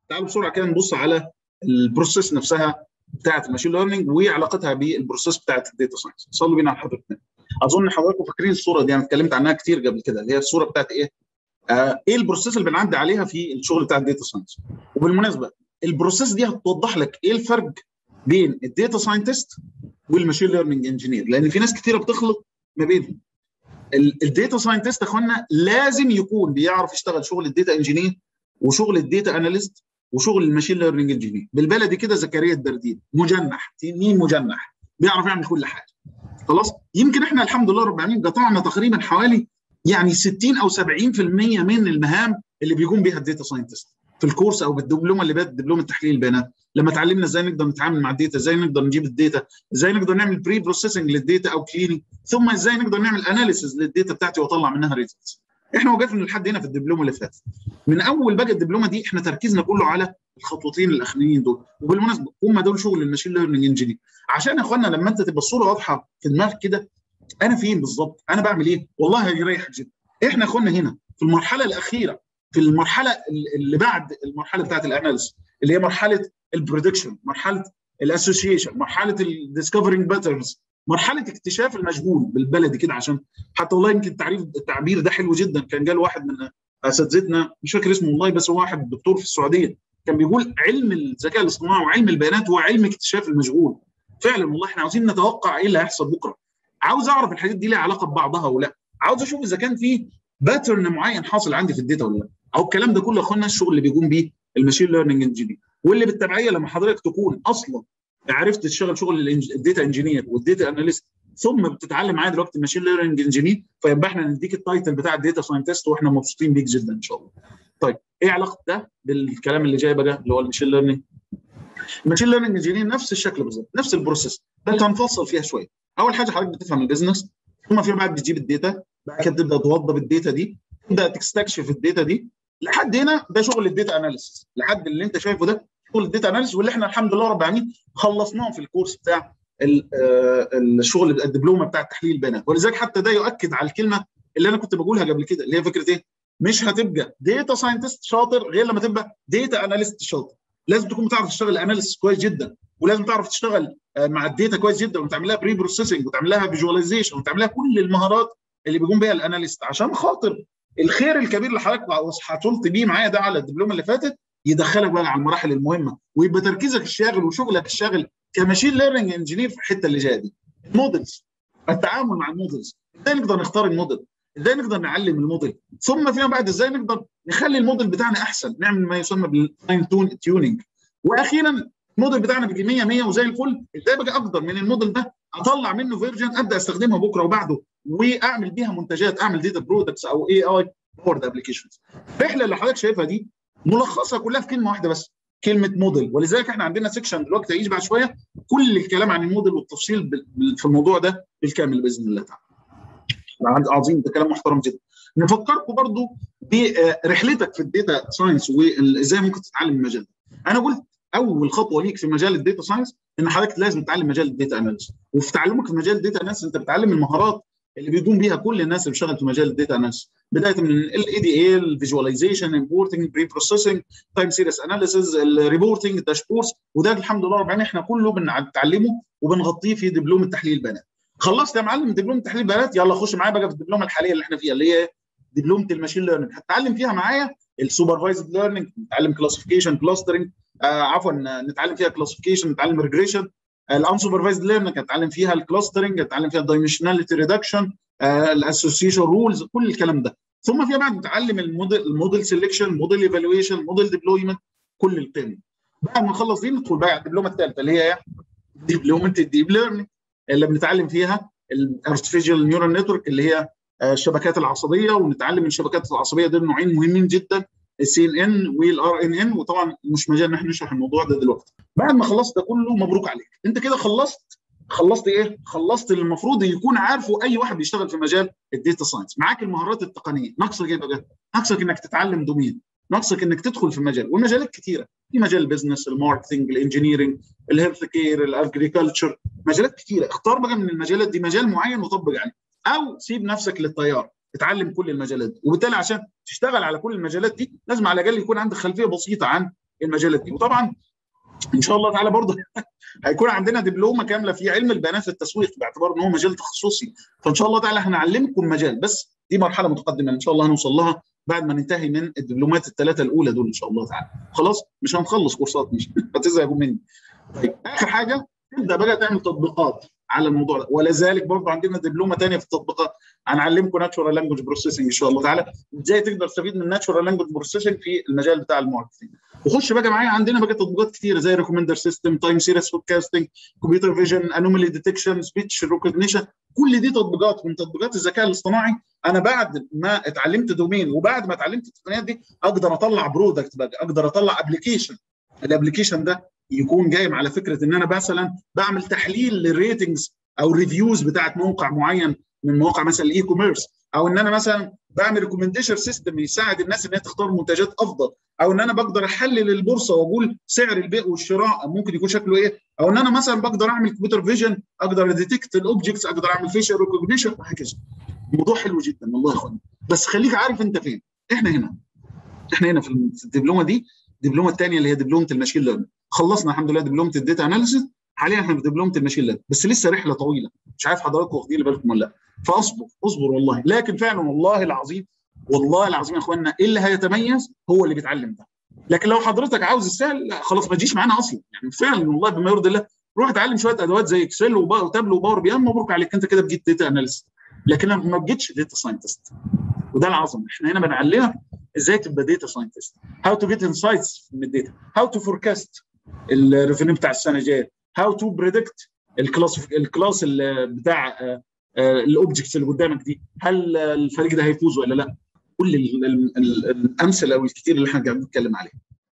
تعالوا بسرعه كده نبص على البروسيس نفسها بتاعه الماشين ليرنينج وعلاقتها بالبروسيس بتاعه الداتا ساينس صلوا بينا على حضرتك اظن حضراتكم فاكرين الصوره دي انا اتكلمت عنها كتير قبل كده اللي هي الصوره بتاعت ايه آه ايه البروسيس اللي بنعدي عليها في الشغل بتاع الداتا ساينس وبالمناسبه البروسيس دي هتوضح لك ايه الفرق بين الداتا ساينتست والماشين ليرنينج انجينير لان في ناس كتيره بتخلط ما بينهم الداتا ساينتست يا اخوانا لازم يكون بيعرف يشتغل شغل الداتا انجينير وشغل الداتا اناليست وشغل الماشين ليرنينج انجينير بالبلدي كده زكريا الدردين مجنح تنين مجنح بيعرف يعمل كل حاجه خلاص يمكن احنا الحمد لله رب العالمين قطعنا تقريبا حوالي يعني 60 او 70% من المهام اللي بيقوم بها الداتا ساينتست في الكورس او بالدبلومه اللي بقت دبلومه تحليل البيانات لما اتعلمنا ازاي نقدر نتعامل مع الداتا ازاي نقدر نجيب الداتا ازاي نقدر نعمل بري بروسيسنج للداتا او كليننج ثم ازاي نقدر نعمل اناليسيز للداتا بتاعتي واطلع منها ريزلتس احنا وقفنا لحد هنا في الدبلومه اللي فاتت من اول بقى الدبلومه دي احنا تركيزنا كله على الخطوتين الاخرانيين دول وبالمناسبه هم دول شغل الماشين ليرنينج انجينير عشان يا اخوانا لما انت تبقى الصوره واضحه في دماغك كده انا فين بالظبط انا بعمل ايه والله هيريحك جدا احنا يا اخوانا هنا في المرحله الاخيره في المرحله اللي بعد المرحله بتاعت الاناليسيس اللي هي مرحله البريدكشن مرحله الاسوشيشن مرحله الديسكفرنج باترنز مرحله اكتشاف المجهول بالبلدي كده عشان حتى والله يمكن التعريف التعبير ده حلو جدا كان قال واحد من اساتذتنا مش فاكر اسمه والله بس هو واحد دكتور في السعوديه كان بيقول علم الذكاء الاصطناعي وعلم البيانات هو علم اكتشاف المجهول فعلا والله احنا عاوزين نتوقع ايه اللي هيحصل بكره عاوز اعرف الحاجات دي ليها علاقه ببعضها ولا لا عاوز اشوف اذا كان في باترن معين حاصل عندي في الداتا ولا لا او الكلام ده كله يا اخوانا الشغل اللي بيقوم بيه الماشين ليرنينج انجينير واللي بالتبعيه لما حضرتك تكون اصلا عرفت تشتغل شغل الداتا انجينير والداتا اناليست ثم بتتعلم معايا دلوقتي الماشين ليرنينج انجينير فيبقى احنا نديك التايتل بتاع الداتا ساينتست واحنا مبسوطين بيك جدا ان شاء الله. طيب ايه علاقه ده بالكلام اللي جاي بقى اللي هو الماشين ليرنينج؟ الماشين ليرنينج انجينير نفس الشكل بالظبط نفس البروسيس بس هنفصل فيها شويه. اول حاجه حضرتك بتفهم البيزنس ثم فيما بعد بتجيب الداتا بعد كده تبدا توظف الداتا دي تبدا تستكشف الداتا دي لحد هنا ده شغل الداتا اناليسيس لحد اللي انت شايفه ده شغل الداتا اناليسيس واللي احنا الحمد لله رب العالمين خلصناه في الكورس بتاع الشغل الدبلومه بتاع تحليل البيانات ولذلك حتى ده يؤكد على الكلمه اللي انا كنت بقولها قبل كده اللي هي فكره ايه؟ مش هتبقى داتا ساينتست شاطر غير لما تبقى داتا اناليست شاطر لازم تكون بتعرف تشتغل اناليسيس كويس جدا ولازم تعرف تشتغل مع الداتا كويس جدا وتعمل لها بري بروسيسنج وتعمل لها فيجواليزيشن وتعمل لها كل المهارات اللي بيقوم بها الاناليست عشان خاطر الخير الكبير اللي حضرتك حصلت بيه معايا ده على الدبلومه اللي فاتت يدخلك بقى على المراحل المهمه ويبقى تركيزك الشاغل وشغلك الشاغل كماشين ليرنينج انجينير في الحته اللي جايه دي المودلز التعامل مع المودلز ازاي نقدر نختار الموديل ازاي نقدر نعلم الموديل ثم فيما بعد ازاي نقدر نخلي الموديل بتاعنا احسن نعمل ما يسمى بالفاين تون تيوننج واخيرا الموديل بتاعنا بيجي 100 100 وزي الفل ازاي بقى اقدر من الموديل ده اطلع منه فيرجن ابدا استخدمها بكره وبعده واعمل بيها منتجات اعمل داتا برودكتس او اي اي بورد ابلكيشنز الرحله اللي حضرتك شايفها دي ملخصها كلها في كلمه واحده بس كلمه موديل ولذلك احنا عندنا سيكشن دلوقتي هيجي بعد شويه كل الكلام عن الموديل والتفصيل في الموضوع ده بالكامل باذن الله تعالى. عظيم ده كلام محترم جدا. نفكركم برضو برحلتك في الداتا ساينس وازاي ممكن تتعلم المجال ده. انا قلت اول خطوه ليك في مجال الداتا ساينس ان حضرتك لازم تتعلم مجال الداتا اناليسيس وفي تعلمك في مجال الداتا اناليسيس انت بتتعلم المهارات اللي بيقوم بيها كل الناس اللي بتشتغل في مجال الداتا اناليسيس بدايه من الاي دي اي الفيجواليزيشن امبورتنج بري بروسيسنج تايم سيريس اناليسيس الريبورتنج الداشبوردز وده الحمد لله رب العالمين احنا كله بنتعلمه وبنغطيه في دبلومه تحليل البيانات خلصت يا معلم دبلومه تحليل البيانات يلا خش معايا بقى في الدبلومه الحاليه اللي احنا فيها اللي هي دبلومه الماشين ليرنينج هتتعلم فيها معايا السوبرفايزد ليرنينج نتعلم كلاسيفيكيشن كلاسترنج آه عفوا نتعلم فيها كلاسيفيكيشن نتعلم ريجريشن الانسوبرفايزد ليرنينج هتعلم فيها الكلاسترنج هتعلم فيها الدايمنشناليتي ريدكشن الاسوسيشن رولز كل الكلام ده ثم فيما بعد نتعلم الموديل الموديل سيلكشن الموديل ايفالويشن الموديل ديبلويمنت كل القيم بعد ما نخلص دي ندخل بقى على الدبلومه الثالثه اللي هي دبلومه الديب ليرنينج اللي بنتعلم فيها الارتفيشال نيورال نتورك اللي هي الشبكات العصبيه ونتعلم من الشبكات العصبيه دول نوعين مهمين جدا السي ان ان والار ان ان وطبعا مش مجال ان احنا نشرح الموضوع ده دلوقتي بعد ما خلصت ده كله مبروك عليك انت كده خلصت خلصت ايه؟ خلصت اللي المفروض يكون عارفه اي واحد بيشتغل في مجال الداتا ساينس، معاك المهارات التقنيه، ناقصك ايه بقى؟ ناقصك انك تتعلم دومين، ناقصك انك تدخل في المجال، والمجالات كثيره، في مجال البزنس، الماركتنج، الانجينيرنج، الهيلث كير، الاجريكلتشر، مجالات كثيره، اختار بقى من المجالات دي مجال معين وطبق عليه، او سيب نفسك للتيار، اتعلم كل المجالات دي، وبالتالي عشان تشتغل على كل المجالات دي لازم على الاقل يكون عندك خلفيه بسيطه عن المجالات دي وطبعا ان شاء الله تعالى برضه هيكون عندنا دبلومه كامله في علم البيانات التسويق باعتبار ان هو مجال تخصصي فان شاء الله تعالى هنعلمكم مجال بس دي مرحله متقدمه ان شاء الله هنوصل لها بعد ما ننتهي من الدبلومات الثلاثه الاولى دول ان شاء الله تعالى خلاص مش هنخلص كورسات مش هتزهقوا مني طيب اخر حاجه تبدا بقى تعمل تطبيقات على الموضوع ده ولا ذلك برضه عندنا دبلومه ثانيه في التطبيقات هنعلمكم ناتشورال لانجوج بروسيسنج ان شاء الله تعالى ازاي تقدر تستفيد من ناتشورال لانجوج بروسيسنج في المجال بتاع الماركتنج وخش بقى معايا عندنا بقى تطبيقات كتيره زي ريكومندر سيستم تايم سيريس فوركاستنج كمبيوتر فيجن انومالي ديتكشن سبيتش ريكوجنيشن كل دي تطبيقات من تطبيقات الذكاء الاصطناعي انا بعد ما اتعلمت دومين وبعد ما اتعلمت التقنيات دي اقدر اطلع برودكت بقى اقدر اطلع ابلكيشن الابلكيشن ده يكون جاي على فكره ان انا مثلا بعمل تحليل للريتنجز او ريفيوز بتاعت موقع معين من مواقع مثلا الاي كوميرس او ان انا مثلا بعمل ريكومنديشن سيستم يساعد الناس ان هي تختار منتجات افضل او ان انا بقدر احلل البورصه واقول سعر البيع والشراء ممكن يكون شكله ايه او ان انا مثلا بقدر اعمل كمبيوتر فيجن اقدر اديتكت الاوبجكتس اقدر اعمل فيشل ريكوجنيشن وهكذا الموضوع حلو جدا والله يا اخوان بس خليك عارف انت فين احنا هنا احنا هنا في الدبلومه دي الدبلومه الثانيه اللي هي دبلومه الماشين ليرنينج خلصنا الحمد لله دبلومه الداتا اناليسيس حاليا احنا في دبلومه الماشين ليرنينج بس لسه رحله طويله مش عارف حضراتكم واخدين بالكم ولا لا فاصبر اصبر والله لكن فعلا والله العظيم والله العظيم يا اخوانا اللي هيتميز هو اللي بيتعلم ده لكن لو حضرتك عاوز السهل لا خلاص ما تجيش معانا اصلا يعني فعلا والله بما يرضي الله روح اتعلم شويه ادوات زي اكسل وتابلو وباور بي ام مبروك عليك انت كده بجيت داتا اناليست لكن ما بجيتش داتا ساينتست وده العظمه احنا هنا بنعلمك ازاي تبقى داتا ساينتست هاو تو جيت انسايتس من الداتا هاو تو فوركاست الريفينيو بتاع السنه الجايه هاو تو بريدكت الكلاس الكلاس بتاع الاوبجكتس اللي قدامك دي هل الفريق ده هيفوز ولا لا كل الامثله والكتير اللي احنا قاعدين نتكلم عليها